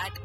at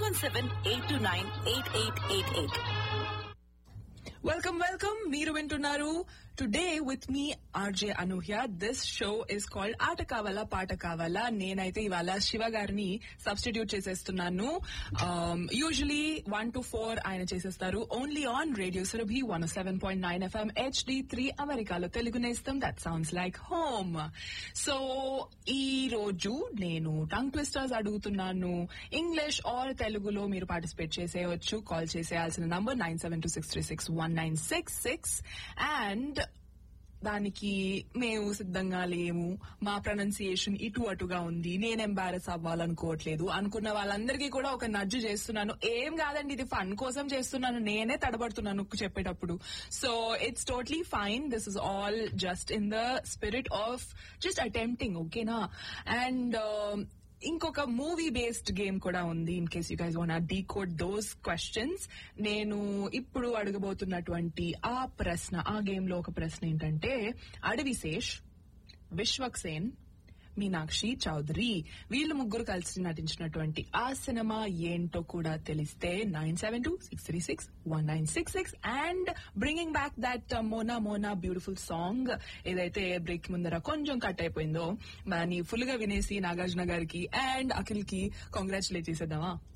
817-829-8888. Welcome welcome మీరు వింటున్నారు today with మీ RJ Anuhya this show is called ఆట కావాలా పాట కావాలా నేనైతే ఇవాళ శివ గారిని సబ్స్టిట్యూట్ చేసేస్తున్నాను యూజువలీ వన్ టు ఫోర్ ఆయన చేసేస్తారు only on radio Surabhi one seven point nine FM HD three అమెరికాలో తెలుగు నేస్తం that sounds like home so ఈ రోజు నేను టంగ్ ట్విస్టర్స్ అడుగుతున్నాను ఇంగ్లీష్ ఆర్ తెలుగులో మీరు పార్టిసిపేట్ చేసేయచ్చు కాల్ చేసేయాల్సిన number nine seven two six three six one nine six six and దానికి మేము సిద్ధంగా లేము మా ప్రొనౌన్సియేషన్ ఇటు అటుగా ఉంది నేను ఎంబారస్ అవ్వాలనుకోవట్లేదు అనుకున్న వాళ్ళందరికీ కూడా ఒక నజ్జు చేస్తున్నాను ఏం కాదండి ఇది ఫన్ కోసం చేస్తున్నాను నేనే తడబడుతున్నాను చెప్పేటప్పుడు so it's totally fine this is all just in the spirit of just attempting ఓకేనా అండ్ ఇంకొక మూవీ బేస్డ్ గేమ్ కూడా ఉంది in case you guys want decode those questions నేను ఇప్పుడు అడగబోతున్నటువంటి ఆ ప్రశ్న ఆ గేమ్ లో ఒక ప్రశ్న ఏంటంటే అడవిశేష్ విశ్వక్సేన్ మీనాక్షి చౌదరి వీళ్ళు ముగ్గురు కలిసి నటించినటువంటి ఆ సినిమా ఏంటో కూడా తెలిస్తే nine seven two six three six one nine six six and bringing back that Mona Mona beautiful song ఏదైతే బ్రేక్ ముందర కొంచెం కట్ అయిపోయిందో దాన్ని ఫుల్ గా వినేసి నాగార్జున గారికి అండ్ అఖిల్ కి కాంగ్రాచులేట్ చేసేద్దామా